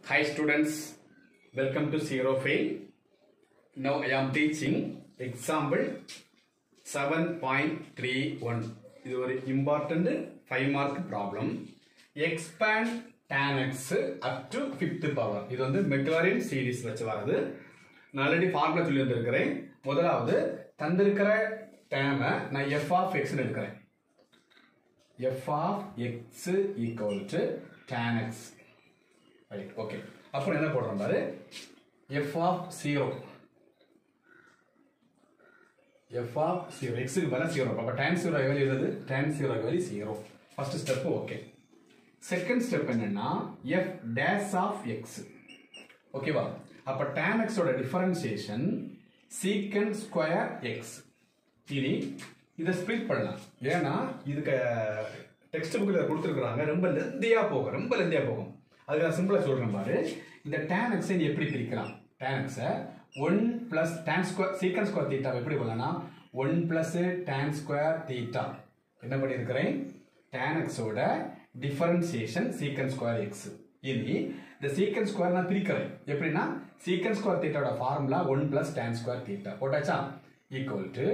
Hi students, welcome to Zero Fail. Now I am teaching example 7.31. இது ஒரு important 5 mark problem. Expand tan x up to fifth power. இது வந்து Maclaurin series வச்சு வருது நான் already formula சொல்லி வந்திருக்கிறேன் முதலாவது தந்திருக்கிற டேமை நான் எஃப் ஆஃப் எக்ஸ்னு எடுக்கிறேன் f of x equal to tan x right okay அப்புறம் என்ன போடுறோம் பாரு f of zero f of zero எக்ஸுக்கு பதிலாக ஜீரோ அப்போ டேன் ஜீரோ வேல்யூ எழுது tan zero value zero first step okay second step என்னன்னா எஃப் டேஸ் ஆஃப் எக்ஸ் ஓகேவா அப்ப tan x ஓட டிஃபரன்சியேஷன் சீக்கன் ஸ்கொயர் எக்ஸ் இனி இதை ஸ்ப்ளிட் பண்ணலாம் ஏன்னா இதுக்கு டெக்ஸ்ட் புக்கில் கொடுத்துருக்குறாங்க ரொம்ப லெந்தியா போகும் ரொம்ப லெந்தியா போகும் அதுக்கு நான் சிம்பிளா சொல்றேன் பாரு இந்த tan x நீ எப்படி பிரிக்கலாம் tan x one plus tan square secant square theta எப்படி பண்ணலாம் one plus tan square theta என்ன பண்ணியிருக்கிறேன் tan x ஓட டிஃபரன்சியேஷன் சீக்கன் ஸ்கொயர் எக்ஸ் இனி இந்த சீக்கன் ஸ்கொயர் நான் பிரிக்கிறேன் எப்படின்னா சீக்கன் ஸ்கொயர் தீட்டாவோட formula one plus tan square theta போட்டாச்சா equal to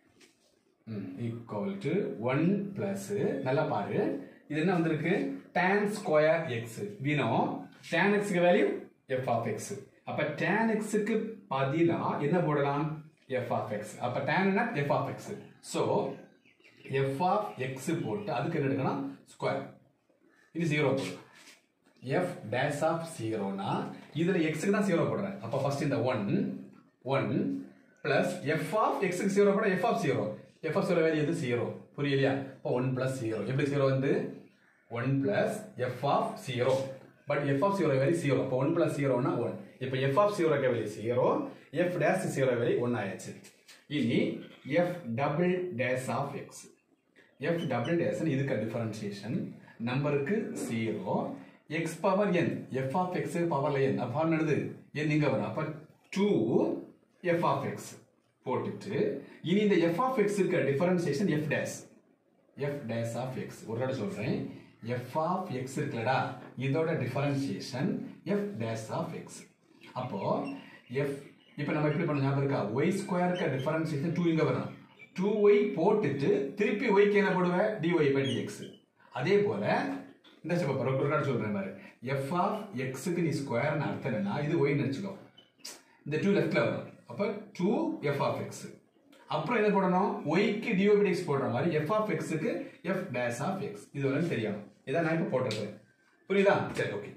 equal to one plus நல்லா பாரு இது என்ன வந்திருக்கு tan ஸ்கொயர் எக்ஸ் வினோ tan எக்ஸ்க்கு வேல்யூ எஃப் ஆஃப் எக்ஸ் அப்ப tan எக்ஸுக்கு பதிலா என்ன போடலாம் எஃப் ஆஃப் எக்ஸ் அப்ப tan என்ன f of x so f of x போட்டு அதுக்கு என்ன எடுக்கணும் ஸ்கொயர் இது ஜீரோ போடும் எஃப் டேஷ் ஆஃப் ஜீரோனா இதுல எக்ஸுக்கு தான் ஜீரோ போடுறேன் அப்ப ஃபர்ஸ்ட் இந்த one one plus f of எக்ஸுக்கு ஜீரோ போட f of zero f of zero value எது ஜீரோ புரியலையா இப்போ ஒன் பிளஸ் ஜீரோ எப்படி ஜீரோ வந்து one plus f of zero but f of zero value zero இப்போ ஒன் பிளஸ் ஜீரோனா one இப்போ f of zero value zero f dash zero value one ஆயாச்சு இனி f double dash of x f double dash இதுக்கு differentiation நம்பருக்கு zero X power n f of x பவர்ல n அப்போ என்னது என் இங்க வரும் அப்ப டூ எஃப் ஆஃப் எக்ஸ் போட்டுட்டு இனி இந்த எஃப் ஆஃப் எக்ஸ் இருக்க differentiation f dash f dash of x ஒரு தடவை சொல்றேன் எஃப் ஆஃப் எக்ஸ் இருக்குல்லடா இதோட differentiation f dash of x அப்போ எஃப் இப்போ நம்ம எப்படி பண்ண ஞாபகம் இருக்கா ஒய் ஸ்கொயருக்கு டிஃபரன்சியேஷன் டூ இங்க வரும் டூ ஒய் போட்டுட்டு திருப்பி ஒய்க்கு என்ன போடுவேன் டிஒய் பை டிஎக்ஸ் அதே போல இந்த ஸ்டெப் பாரு ஒரு கார்டு சொல்றேன் பாரு எஃப் ஆஃப் எக்ஸுக்கு நீ ஸ்கொயர்னு அர்த்தம் என்னன்னா இது ஒய் நினச்சிக்கோ இந்த டூ லெஃப்ட்ல வரும் அப்போ டூ எஃப் ஆஃப் எக்ஸ் அப்புறம் என்ன போடணும் ஒய்க்கு டிஓபிடிஎக்ஸ் போடுற மாதிரி எஃப் ஆஃப் எக்ஸுக்கு எஃப் டேஷ் ஆஃப் எக்ஸ் இது வந்து தெரியணும் இதான் நான் இப்போ போட்டிருக்கேன் புரியுதா சரி ஓகே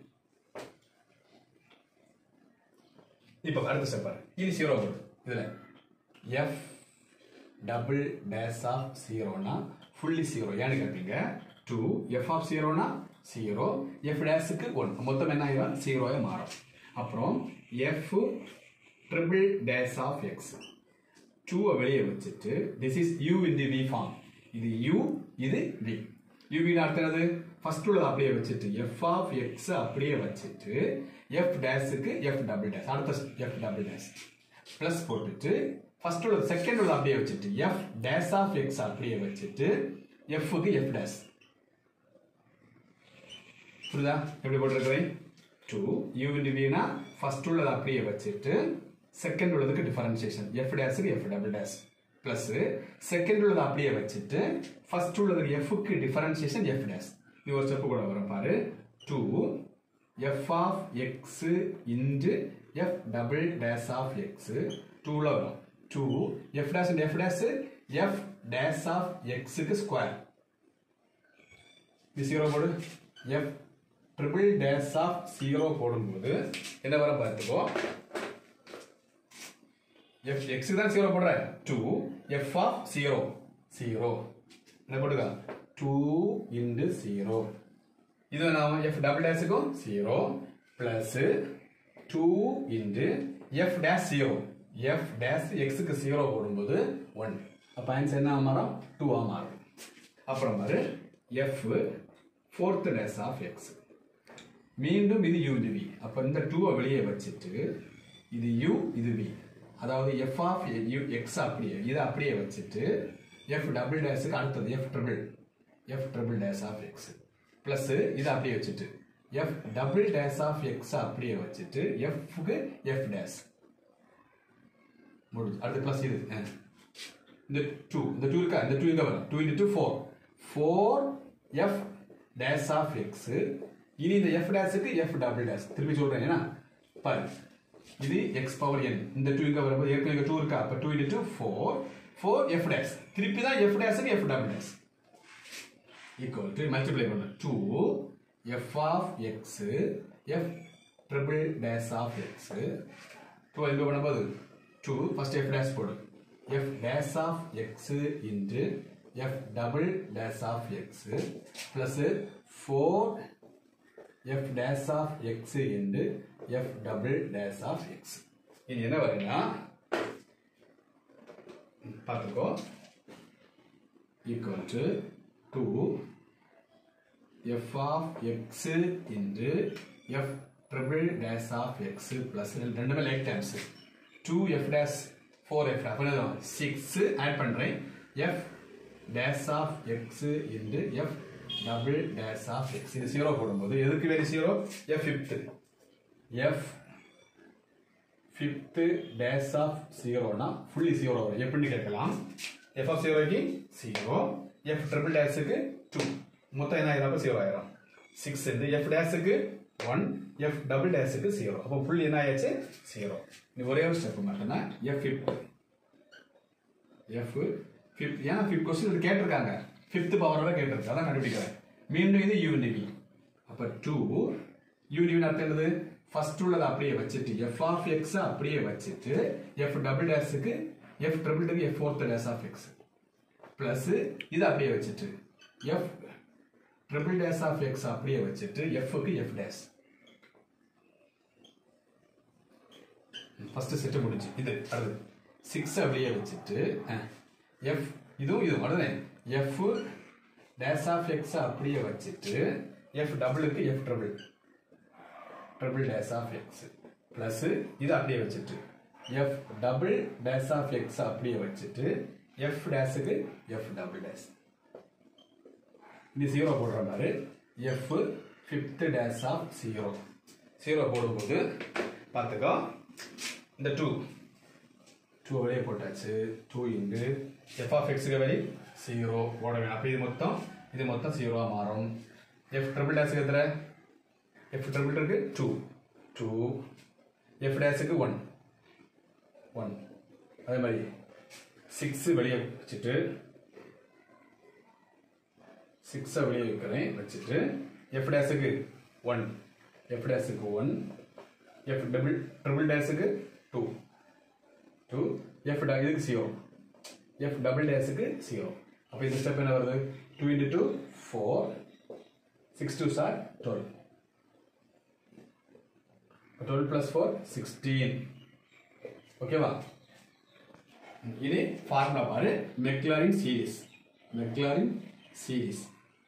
இப்போ அடுத்த ஸ்டெப் பாரு இது ஜீரோ வரும் இதுல எஃப் டபுள் டேஷ் ஆஃப் ஜீரோனா ஃபுல்லி ஜீரோ ஏன்னு கேட்பீங்க டூ எஃப் ஆஃப் ஜீரோனா ஜீரோ எஃப் டேஷுக்கு ஒன் மொத்தம் என்ன ஆயிரும் ஜீரோவே மாறும் அப்புறம் f triple dash of x டூவை வெளியே வச்சுட்டு this is u in the v form இது யூ இது வி யூவின் அர்த்தம் ஃபர்ஸ்ட் உள்ளது அப்படியே வச்சுட்டு எஃப் ஆஃப் எக்ஸ் அப்படியே வச்சுட்டு எஃப் டேஷுக்கு எஃப் டபுள் டேஷ் அடுத்த எஃப் டபுள் டேஷ் பிளஸ் போட்டுட்டு ஃபர்ஸ்ட் உள்ளது செகண்ட் உள்ளது அப்படியே வச்சுட்டு எஃப் டேஷ் ஆஃப் எக்ஸ் அப்படியே வச்சுட்டு எஃப்க்கு எஃப் டேஷ் புரியுதா எப்படி போட்டிருக்கிறேன் டூ யூ இன்டு வினா ஃபர்ஸ்ட் உள்ளது அப்படியே வச்சுட்டு செகண்ட் உள்ளதுக்கு டிஃபரன்சியேஷன் எஃப் டேஷுக்கு f double dash plus second உள்ளது அப்படியே வச்சுட்டு ஃபர்ஸ்ட் உள்ளதுக்கு எஃப்க்கு டிஃபரன்சியேஷன் எஃப் டேஷ் இது ஒரு ஸ்டெப் கூட வரும் பாரு two f of x into f double dash of x டூல வரும் two f dash f dash f dash of எக்ஸுக்கு ஸ்கொயர் இது ஜீரோ போடு f triple dash of zero போடும்போது என்ன வர பார்த்துக்கோ எஃப் எக்ஸ் தான் ஜீரோ போடுற two f of zero zero என்ன போட்டுக்க டூ இன்டு ஜீரோ இது நான் எஃப் டபுள் டேஷுக்கும் zero plus two into f dash zero f dash எக்ஸுக்கு ஜீரோ போடும்போது ஒன் அப்போ ஆன்சர் என்ன மாறும் டூவாக மாறும் அப்புறம் பாரு f fourth dash of x மீண்டும் இது யூ இது வி அப்போ இந்த டூவை வெளியே வச்சுட்டு இது யூ இது வி அதாவது எஃப் ஆஃப் யூ எக்ஸ் அப்படியே இதை அப்படியே வச்சுட்டு எஃப் டபுள் டேஷுக்கு அடுத்தது f triple f triple dash of x plus இதை அப்படியே வச்சுட்டு f double dash of x அப்படியே வச்சுட்டு எஃப்க்கு எஃப் டேஸ் முடிஞ்சு அடுத்து ப்ளஸ் இது ஆ. இந்த டூ இந்த டூ இருக்கா இந்த டூ இங்க வரும் two into two four four f dash of x இனி இந்த எஃப் டேஸுக்கு எஃப் டபுள் டேஸ் திருப்பி சொல்றேன் ஏன்னா பாரு இது எக்ஸ் பவர் என் இந்த டூ இங்க வரும்போது ஏற்கனவே இங்க டூ இருக்கா அப்ப two into two four four f dash திருப்பி தான் எஃப் டேஸுக்கு f double dash equal to multiply பண்ண two f of x f triple dash of x two எங்க பண்ணும்போது டூ ஃபர்ஸ்ட் எஃப் டேஸ் போடு f dash of x into f double dash of x plus four f dash of x into f double dash of x இது என்ன வருதுன்னா பார்த்துக்கோ equal to 2 f of x into f triple dash of x plus ரெண்டுமே like times 2 f dash 4 f அப்ப என்ன 6 add பண்றேன் f dash of x into f double dash of x இது 0 போடும்போது எதுக்கு வேறு 0 f fifth f fifth dash of ஜீரோனா fully zero வரும் எப்படின்னு கேட்கலாம் எஃப் ஆஃப் ஜீரோக்கு ஜீரோ எஃப் ட்ரிபிள் டேஸுக்கு டூ மொத்தம் என்ன ஆயிரம் ஜீரோ ஆயிரும் சிக்ஸ் இருந்து எஃப் டேஸுக்கு ஒன் எஃப் டபுள் டேஸுக்கு ஜீரோ அப்போ ஃபுல் என்ன ஆயாச்சு ஜீரோ நீ ஒரே ஒரு ஸ்டெப் மட்டும்தான் எஃப் ஃபிஃப்த் எஃப் ஃபிஃப்த் ஏன்னா ஃபிஃப்த் கொஸ்டின் இது கேட்டிருக்காங்க ஃபிஃப்த் பவரோட கேட்டிருக்கு அதான் கண்டுபிடிக்கிறேன் மீண்டும் இது யூனிவி அப்போ டூ யூனிவின் அர்த்தம் என்னது ஃபர்ஸ்ட் உள்ளதை அப்படியே வச்சுட்டு எஃப் ஆஃப் எக்ஸ் அப்படியே வச்சுட்டு எஃப் டபுள் டேஸுக்கு எஃப் ட்ரிபிள் டேக்கு f fourth dash of x plus இது அப்படியே வச்சுட்டு f triple dash of x அப்படியே வச்சுட்டு எஃப்க்கு எஃப் டேஸ் ஃபர்ஸ்ட் செட்டு முடிஞ்சு இது அடுத்து சிக்ஸ் அப்படியே வச்சுட்டு எஃப் இதுவும் இது உடனே எஃப் டேஸ் ஆஃப் எக்ஸ் அப்படியே வச்சுட்டு எஃப் டபுளுக்கு f triple triple dash of x plus இது அப்படியே வச்சுட்டு f double dash of x அப்படியே வச்சுட்டு எஃப் டேஸுக்கு எஃப் டபுள் டேஸ் இது ஜீரோ போடுற மாதிரி f fifth dash of zero zero போடும்போது பார்த்துக்கோ இந்த டூ டூ வெளியே போட்டாச்சு டூ இன்டு எஃப் ஆஃப் எக்ஸுக்கு வெளி ஜீரோ போட வேணும் அப்போ இது மொத்தம் இது மொத்தம் ஜீரோவா மாறும் எஃப் ட்ரிபிள் டேஸுக்கு எத்தனை எஃப் ட்ரிபிள் இருக்கு டூ டூ எஃப் டேஸுக்கு ஒன் ஒன் அதே மாதிரி சிக்ஸ் வெளியே வச்சுட்டு சிக்ஸை வெளியே வைக்கிறேன் வச்சுட்டு எஃப் டேஸுக்கு ஒன் எஃப் டேஸுக்கு ஒன் எஃப் டபுள் ட்ரிபிள் டேஸுக்கு டூ டூ எஃப் இதுக்கு ஜீரோ எஃப் டபுள் டேஸுக்கு ஜீரோ அப்போ இந்த ஸ்டெப் என்ன வருது two into two four six two sir twelve twelve plus four sixteen ஓகேவா இது ஃபார்முலா பாரு Maclaurin series Maclaurin series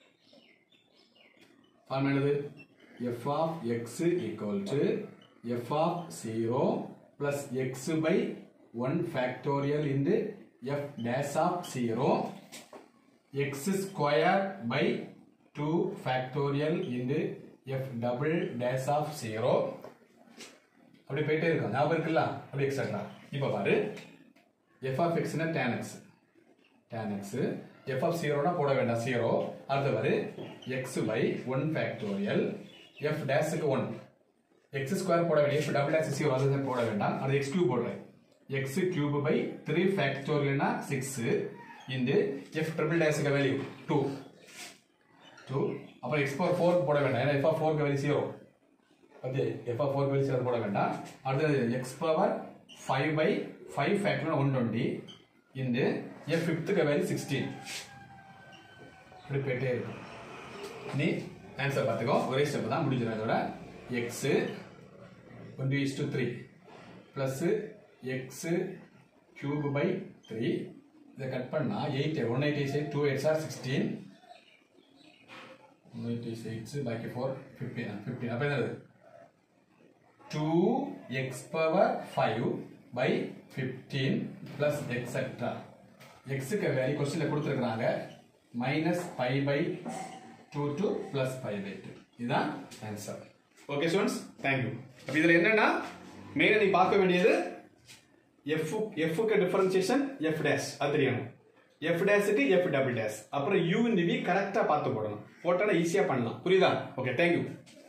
formula என்னது f of x equal to f of zero plus x by one factorial into f dash of zero x square by two factorial into f double dash of zero அப்படி போயிட்டே இருக்கும் ஞாபகம் இருக்குல்ல அப்படி extra இப்போ பாரு f of எக்ஸ்னா tan x tan x f of ஜீரோனா போட வேண்டாம் ஜீரோ அடுத்து வரு x by one factorial f டேஸுக்கு ஒன் எக்ஸ் ஸ்கொயர் போட வேண்டிய எஃப் டபுள் டேஸ் ஜீரோ அது போட வேண்டாம் அது எக்ஸ் கியூப் போடுறேன் எக்ஸ் கியூப் பை த்ரீ ஃபேக்டோரியல்னா சிக்ஸ் இந்த எஃப் ட்ரிபிள் டேஸுக்கு வேல்யூ டூ டூ அப்புறம் எக்ஸ் பவர் ஃபோர் போட வேண்டாம் ஏன்னா எஃப் ஆஃப் ஃபோருக்கு value zero okay f of four value zero போட வேண்டாம் அடுத்தது x power five by five factor one twenty இந்த எஃப் ஃபிஃப்த்துக்கு வேல்யூ சிக்ஸ்டீன் இப்படி போயிட்டே இருக்கும் நீ ஆன்சர் பார்த்துக்கோ ஒரே ஸ்டெப் தான் முடிஞ்சிடும் இதோட x one is to three plus x cube by three இதை கட் பண்ணால் eight one eighty eight two eights are sixteen one eighty eights பாக்கி ஃபோர் ஃபிஃப்டீன் ஃபிஃப்டீன் அப்போ என்னது two x power five by fifteen plus etcetera எக்ஸுக்கு value கொஸ்டினில் கொடுத்துருக்குறாங்க minus five by two two plus five by two இதுதான் answer okay students thank you அப்போ இதில் என்னன்னா மெயினாக நீ பார்க்க வேண்டியது எஃப் எஃப்க்கு டிஃபரன்சியேஷன் எஃப் டேஷ் அது தெரியணும் எஃப் டேஷுக்கு எஃப் டபுள் டேஷ் அப்புறம் யூ இந்த வி கரெக்டாக பார்த்து போடணும் போட்டோன்னா ஈஸியாக பண்ணலாம் புரியுதா ஓகே தேங்க்யூ